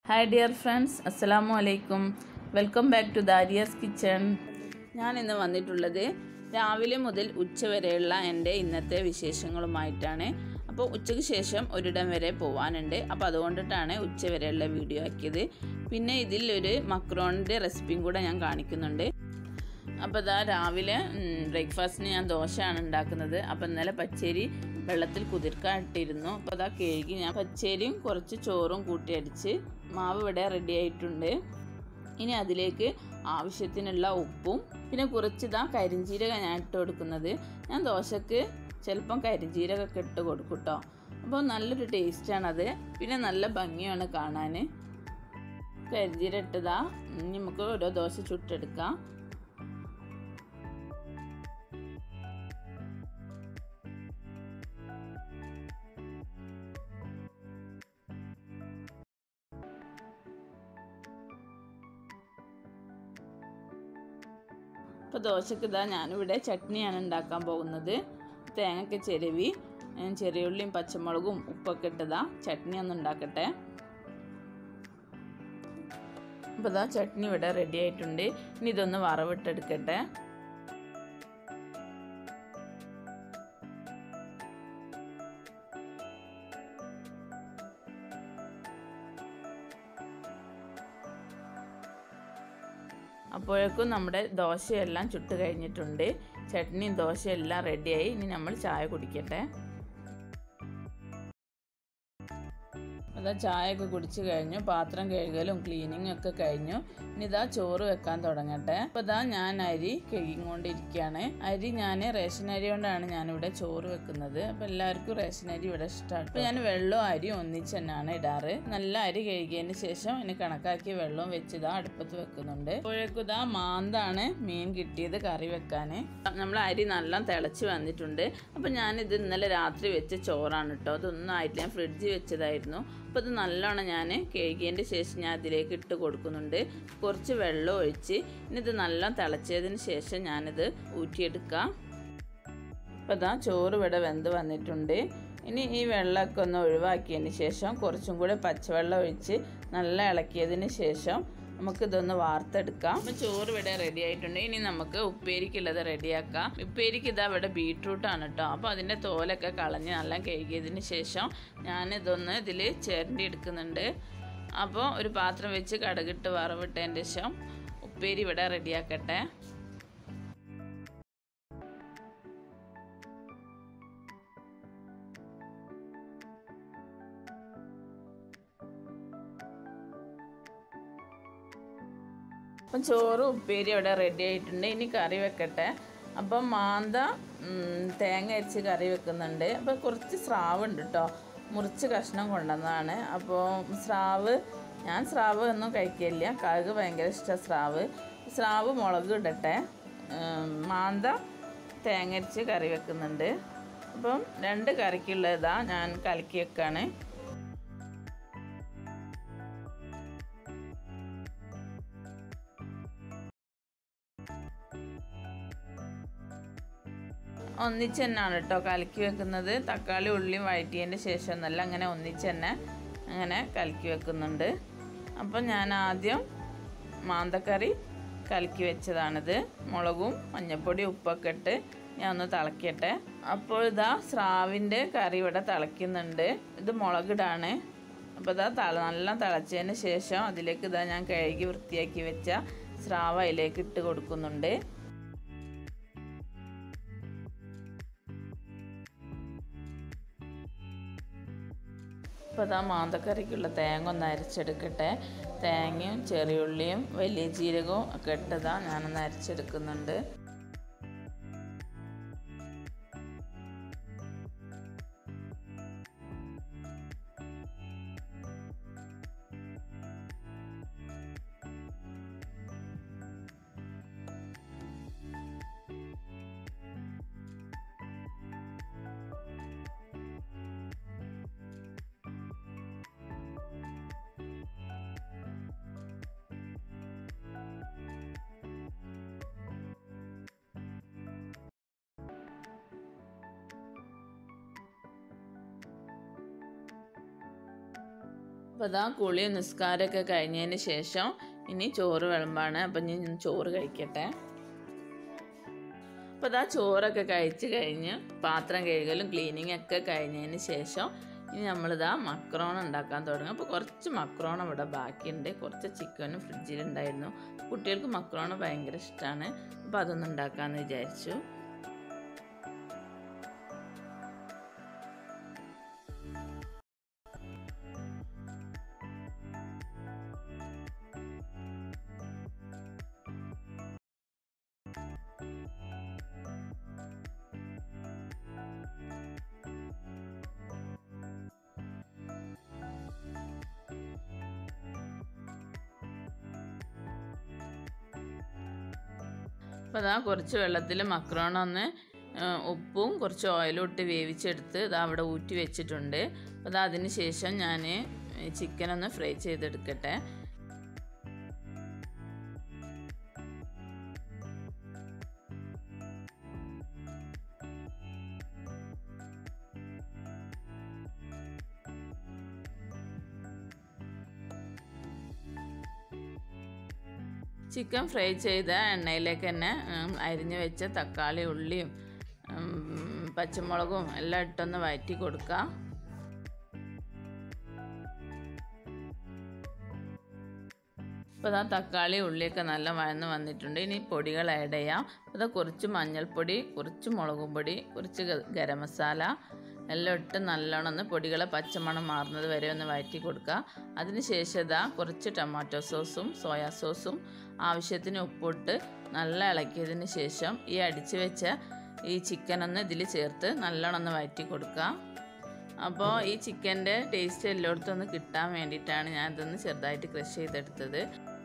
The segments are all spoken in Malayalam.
ഹായ് ഡിയർ ഫ്രണ്ട്സ് അസ്സലാമു അലൈക്കും welcome back to Dariya's kitchen ഞാൻ ഇന്ന് വന്നിട്ടുള്ളത് രാവിലെ മുതൽ ഉച്ച വരെയുള്ള എൻ്റെ ഇന്നത്തെ വിശേഷങ്ങളുമായിട്ടാണ് അപ്പോൾ ഉച്ചയ്ക്ക് ശേഷം ഒരിടം വരെ പോകാനുണ്ട് അപ്പോൾ അതുകൊണ്ടിട്ടാണ് ഉച്ച വരെയുള്ള വീഡിയോ ആക്കിയത് പിന്നെ ഇതിൽ ഒരു മക്രോണിൻ്റെ റെസിപ്പിയും കൂടെ ഞാൻ കാണിക്കുന്നുണ്ട് അപ്പോൾ ഇതാ രാവിലെ ബ്രേക്ക്ഫാസ്റ്റിന് ഞാൻ ദോശയാണ് ഉണ്ടാക്കുന്നത് അപ്പോൾ ഇന്നലെ പച്ചരി വെള്ളത്തിൽ കുതിർക്കാൻ ഇട്ടിരുന്നു അപ്പോൾ അതാ കഴുകി ഞാൻ പച്ചരിയും കുറച്ച് ചോറും കൂട്ടിയടിച്ച് മാവ് ഇവിടെ റെഡി ആയിട്ടുണ്ട് ഇനി അതിലേക്ക് ആവശ്യത്തിനുള്ള ഉപ്പും പിന്നെ കുറച്ച് ഇതാ കരിഞ്ചീരകം ഞാൻ ഇട്ട് കൊടുക്കുന്നത് ഞാൻ ദോശക്ക് ചിലപ്പം കരിഞ്ചീരകമൊക്കെ ഇട്ട് കൊടുക്കും കേട്ടോ അപ്പോൾ നല്ലൊരു ടേസ്റ്റാണത് പിന്നെ നല്ല ഭംഗിയാണ് കാണാൻ കരിഞ്ചീരം ഇട്ടതാ ഇനി നമുക്ക് ഓരോ ദോശ ചുട്ടെടുക്കാം ഇപ്പോൾ ദോശക്ക് ഇതാ ഞാനിവിടെ ചട്നിയാണ് ഉണ്ടാക്കാൻ പോകുന്നത് തേങ്ങയ്ക്ക് ചിരവി ചെറിയുള്ളിയും പച്ചമുളകും ഉപ്പൊക്കെ ഇട്ടതാ ചട്നി ഒന്ന് ഉണ്ടാക്കട്ടെ അപ്പോൾ ഇതാ ചട്നി ഇവിടെ റെഡി ആയിട്ടുണ്ട് ഇനി ഇതൊന്ന് വറവിട്ടെടുക്കട്ടെ അപ്പോഴേക്കും നമ്മുടെ ദോശയെല്ലാം ചുട്ട് കഴിഞ്ഞിട്ടുണ്ട് ചട്നിയും ദോശയെല്ലാം റെഡിയായി ഇനി നമ്മൾ ചായ കുടിക്കട്ടെ അതാ ചായയൊക്കെ കുടിച്ച് കഴിഞ്ഞു പാത്രം കഴുകലും ക്ലീനിങ്ങും ഒക്കെ കഴിഞ്ഞു ഇനി ഇതാ ചോറ് വെക്കാൻ തുടങ്ങട്ടെ അപ്പോൾ ഇതാ ഞാൻ അരി കഴുകിക്കൊണ്ടിരിക്കുകയാണ് അരി ഞാൻ റേഷൻ അരി കൊണ്ടാണ് ഞാനിവിടെ ചോറ് വെക്കുന്നത് അപ്പോൾ എല്ലാവർക്കും റേഷൻ അരി ഇവിടെ ഇഷ്ടമാണ് അപ്പോൾ ഞാൻ വെള്ളവും അരിയും ഒന്നിച്ച് തന്നെയാണ് ഇടാറ് നല്ല അരി കഴുകിയതിന് ശേഷം ഇനി കണക്കാക്കി വെള്ളവും വെച്ച് ഇതാ അടുപ്പത്ത് വെക്കുന്നുണ്ട് അപ്പോഴേക്കും ഇതാ മാന്താണ് മീൻ കിട്ടിയത് കറി വെക്കാൻ നമ്മൾ അരി നല്ല തിളച്ച് വന്നിട്ടുണ്ട് അപ്പോൾ ഞാനിത് ഇന്നലെ രാത്രി വെച്ച ചോറാണ് കേട്ടോ അതൊന്നും ആയിട്ടില്ല ഞാൻ ഫ്രിഡ്ജിൽ വെച്ചതായിരുന്നു അപ്പോൾ ഇത് നല്ലോണം ഞാൻ കഴുകിയതിൻ്റെ ശേഷം ഞാൻ അതിലേക്ക് ഇട്ട് കൊടുക്കുന്നുണ്ട് കുറച്ച് വെള്ളം ഒഴിച്ച് ഇനി ഇത് നല്ലോണം തിളച്ചതിന് ശേഷം ഞാനിത് ഊറ്റിയെടുക്കാം അപ്പോൾ ഇതാ ചോറ് ഇവിടെ വെന്ത് വന്നിട്ടുണ്ട് ഇനി ഈ വെള്ളമൊക്കെ ഒന്ന് ഒഴിവാക്കിയതിന് ശേഷം കുറച്ചും കൂടെ പച്ചവെള്ളം ഒഴിച്ച് നല്ല ഇളക്കിയതിന് ശേഷം നമുക്ക് ഇതൊന്ന് വാർത്തെടുക്കാം അപ്പം ചോറ് ഇവിടെ റെഡി ആയിട്ടുണ്ട് ഇനി നമുക്ക് ഉപ്പേരിക്കുള്ളത് റെഡിയാക്കാം ഉപ്പേരിക്ക് ഇതാ ഇവിടെ ബീട്രൂട്ടാണ് കേട്ടോ അപ്പോൾ അതിൻ്റെ തോലൊക്കെ കളഞ്ഞ് നല്ല കഴുകിയതിന് ശേഷം ഞാനിതൊന്ന് ഇതിൽ ചേരണ്ടി എടുക്കുന്നുണ്ട് അപ്പോൾ ഒരു പാത്രം വെച്ച് കടുകിട്ട് വറവിട്ടതിന് ശേഷം ഉപ്പേരി ഇവിടെ റെഡിയാക്കട്ടെ അപ്പം ചോറ് ഉപ്പേരി അവിടെ റെഡി ആയിട്ടുണ്ട് ഇനി കറി വെക്കട്ടെ അപ്പം മാന്ത തേങ്ങ അരിച്ച് കറി വെക്കുന്നുണ്ട് അപ്പോൾ കുറച്ച് സ്രാവ് ഉണ്ട് കേട്ടോ മുറിച്ച് കഷ്ണം കൊണ്ടുവന്നതാണ് അപ്പോൾ സ്രാവ് ഞാൻ സ്രാവ് ഒന്നും കഴിക്കില്ല കഴുക് ഭയങ്കര ഇഷ്ടമാണ് സ്രാവ് സ്രാവ് മുളക് ഇടട്ടെ മാന്ത തേങ്ങ അരിച്ച് കറി വെക്കുന്നുണ്ട് അപ്പം രണ്ട് കറിക്കുള്ളതാണ് ഞാൻ കലക്കി വെക്കാണ് ഒന്നിച്ച് തന്നെയാണ് കേട്ടോ കലക്കി വെക്കുന്നത് തക്കാളി ഉള്ളിയും വഴറ്റിയതിൻ്റെ ശേഷം എന്നല്ല അങ്ങനെ ഒന്നിച്ച് തന്നെ അങ്ങനെ കലക്കി വെക്കുന്നുണ്ട് അപ്പം ഞാൻ ആദ്യം മാന്തക്കറി കലക്കി വെച്ചതാണിത് മുളകും മഞ്ഞൾപ്പൊടി ഉപ്പൊക്കെ ഇട്ട് ഞാൻ ഒന്ന് തിളക്കട്ടെ അപ്പോൾ ഇതാ സ്രാവിൻ്റെ കറി ഇവിടെ തിളയ്ക്കുന്നുണ്ട് ഇത് മുളകിടാണ് അപ്പോൾ ഇതാ തള നല്ല തിളച്ചതിന് ശേഷം അതിലേക്ക് ഇതാ ഞാൻ കഴുകി വൃത്തിയാക്കി വെച്ച സ്രാവ് അതിലേക്ക് ഇട്ട് കൊടുക്കുന്നുണ്ട് ഇപ്പോൾ ഇതാ മാന്തക്കറിക്കുള്ള തേങ്ങ ഒന്ന് അരച്ചെടുക്കട്ടെ തേങ്ങയും ചെറിയുള്ളിയും വലിയ ജീരകവും ഒക്കെ ഇട്ടതാ ഞാനൊന്ന് അരച്ചെടുക്കുന്നുണ്ട് അപ്പോൾ അതാ കുളിയും നിസ്കാരമൊക്കെ കഴിഞ്ഞതിന് ശേഷം ഇനി ചോറ് വിളമ്പാണ് അപ്പം ഞാൻ ചോറ് കഴിക്കട്ടെ അപ്പോൾ അതാ ചോറൊക്കെ കഴിച്ച് കഴിഞ്ഞ് പാത്രം കഴുകലും ക്ലീനിങ് ഒക്കെ കഴിഞ്ഞതിന് ശേഷം ഇനി നമ്മളിതാ മക്രോൺ ഉണ്ടാക്കാൻ തുടങ്ങും അപ്പോൾ കുറച്ച് മക്രോൺ ഇവിടെ ബാക്കിയുണ്ട് കുറച്ച് ചിക്കനും ഫ്രിഡ്ജിലുണ്ടായിരുന്നു കുട്ടികൾക്ക് മക്രോൺ ഭയങ്കര ഇഷ്ടമാണ് അപ്പോൾ അതൊന്നും ഉണ്ടാക്കാമെന്ന് വിചാരിച്ചു അപ്പോൾ അതാ കുറച്ച് വെള്ളത്തിൽ മക്രോണ ഒന്ന് ഉപ്പും കുറച്ച് ഓയിലും ഇട്ട് വേവിച്ചെടുത്ത് ഇതാ അവിടെ ഊറ്റി വെച്ചിട്ടുണ്ട് അപ്പോൾ അതാ അതിന് ശേഷം ഞാൻ ചിക്കൻ ഒന്ന് ഫ്രൈ ചെയ്തെടുക്കട്ടെ ചിക്കൻ ഫ്രൈ ചെയ്ത എണ്ണയിലേക്ക് തന്നെ അരിഞ്ഞു വെച്ച തക്കാളി ഉള്ളിയും പച്ചമുളകും എല്ലാം ഇട്ടൊന്ന് വഴറ്റി കൊടുക്കുക ഇപ്പോൾ ആ തക്കാളി ഉള്ളിയൊക്കെ നല്ല വഴന്ന് വന്നിട്ടുണ്ട് ഇനി പൊടികൾ ആഡ് ചെയ്യാം അത് കുറച്ച് മഞ്ഞൾപ്പൊടി കുറച്ച് മുളകും പൊടി കുറച്ച് ഗരം മസാല എല്ലാം ഇട്ട് നല്ലോണം ഒന്ന് പൊടികളെ പച്ചമണം മാറുന്നത് വരെ ഒന്ന് വഴറ്റി കൊടുക്കുക അതിനുശേഷം ഇതാ കുറച്ച് ടൊമാറ്റോ സോസും സോയാ സോസും ആവശ്യത്തിന് ഉപ്പിട്ട് നല്ല ഇളക്കിയതിന് ശേഷം ഈ അടിച്ചു വെച്ച ഈ ചിക്കൻ ഒന്ന് ഇതിൽ ചേർത്ത് നല്ലോണം ഒന്ന് വഴറ്റി കൊടുക്കുക അപ്പോൾ ഈ ചിക്കൻ്റെ ടേസ്റ്റ് എല്ലായിടത്തും ഒന്ന് കിട്ടാൻ വേണ്ടിയിട്ടാണ് ഞാൻ ഇതൊന്ന് ചെറുതായിട്ട് ക്രഷ് ചെയ്തെടുത്തത്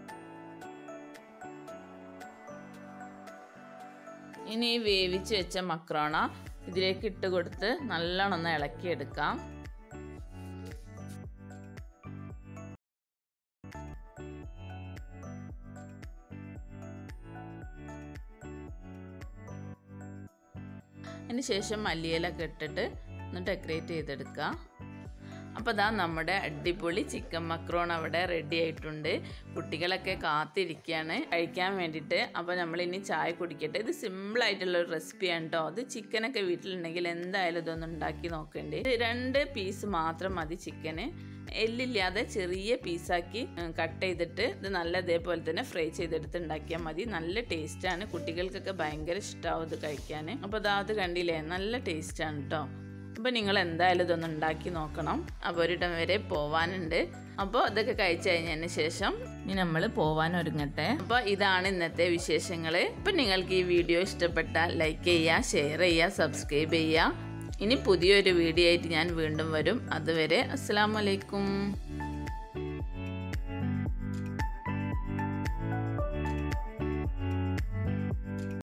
ഇനി ഈ വേവിച്ച് വെച്ച മക്രോണ ഇതിലേക്ക് ഇട്ട് കൊടുത്ത് നല്ലോണം ഒന്ന് ഇളക്കിയെടുക്കാം അതിന് ശേഷം മല്ലിയിലൊക്കെ ഇട്ടിട്ട് ഒന്ന് ഡെക്കറേറ്റ് ചെയ്തെടുക്കുക അപ്പോൾ ഇതാ നമ്മുടെ അടിപൊളി ചിക്കൻ മക്രോൺ അവിടെ റെഡി ആയിട്ടുണ്ട് കുട്ടികളൊക്കെ കാത്തിരിക്കുകയാണ് കഴിക്കാൻ വേണ്ടിയിട്ട് അപ്പോൾ നമ്മളിനി ചായ കുടിക്കട്ടെ ഇത് സിമ്പിളായിട്ടുള്ള ഒരു റെസിപ്പിയാണ് കേട്ടോ അത് ചിക്കനൊക്കെ വീട്ടിലുണ്ടെങ്കിൽ എന്തായാലും ഇതൊന്ന് ഉണ്ടാക്കി നോക്കേണ്ടി രണ്ട് പീസ് മാത്രം മതി ചിക്കന് എല്ലില്ലാതെ ചെറിയ പീസാക്കി കട്ട് ചെയ്തിട്ട് ഇത് നല്ല ഇതേപോലെ തന്നെ ഫ്രൈ ചെയ്തെടുത്ത് ഉണ്ടാക്കിയാൽ മതി നല്ല ടേസ്റ്റാണ് കുട്ടികൾക്കൊക്കെ ഭയങ്കര ഇഷ്ടമാവും ഇത് കഴിക്കാൻ അപ്പോൾ അതാത് കണ്ടില്ലേ നല്ല ടേസ്റ്റാണ് കേട്ടോ അപ്പോൾ നിങ്ങൾ എന്തായാലും ഇതൊന്ന് ഉണ്ടാക്കി നോക്കണം അപ്പോൾ ഒരിടം വരെ പോവാനുണ്ട് അപ്പോൾ ഇതൊക്കെ കഴിച്ചു കഴിഞ്ഞതിന് ശേഷം ഇനി നമ്മൾ പോവാൻ ഒരുങ്ങട്ടെ അപ്പോൾ ഇതാണ് ഇന്നത്തെ വിശേഷങ്ങൾ ഇപ്പം നിങ്ങൾക്ക് ഈ വീഡിയോ ഇഷ്ടപ്പെട്ടാൽ ലൈക്ക് ചെയ്യുക ഷെയർ ചെയ്യുക സബ്സ്ക്രൈബ് ചെയ്യുക ഇനി പുതിയൊരു വീഡിയോ ആയിട്ട് ഞാൻ വീണ്ടും വരും അതുവരെ അസ്സാം വലൈക്കും